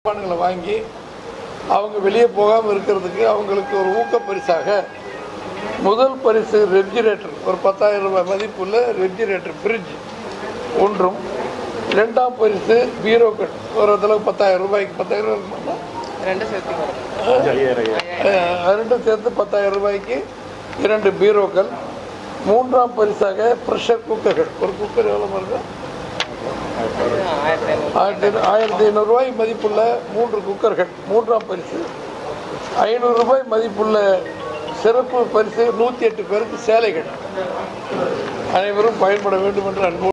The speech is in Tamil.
சாமான்களை வாங்கி அவங்க வெளியே போகாமல் இருக்கிறதுக்கு அவங்களுக்கு ஒரு ஊக்க பரிசாக முதல் பரிசு ரெஃப்ரிஜிரேட்டர் ஒரு பத்தாயிரம் ரூபாய் மதிப்புள்ள ரெஃப்ரிஜிரேட்டர் ஃப்ரிட்ஜ் ஒன்றும் இரண்டாம் பரிசு பீரோக்கள் ஒரு இடத்துல பத்தாயிரம் ரூபாய்க்கு பத்தாயிரம் ரூபாய் இருக்குமா? ரெண்டு சேர்த்து வரும் அஹ், அது ரெண்டும் சேர்த்து பத்தாயிரம் ரூபாய்க்கு இரண்டு பீரோக்கள் மூன்றாம் பரிசாக ப்ரெஷர் குக்கர்கள் ஒரு குக்கர் எவ்வளோ வருது ஆயிரத்தி ஐநூறு ஆயிரத்தி ஆயிரத்தி ஐநூறுரூவாய் மதிப்புள்ள மூன்று குக்கர்கள் மூன்றாம் பரிசு ஐநூறு ரூபாய் மதிப்புள்ள சிறப்பு பரிசு நூற்றி எட்டு பேருக்கு சேலைகள் அனைவரும் பயன்பட வேண்டும் என்று அன்போடு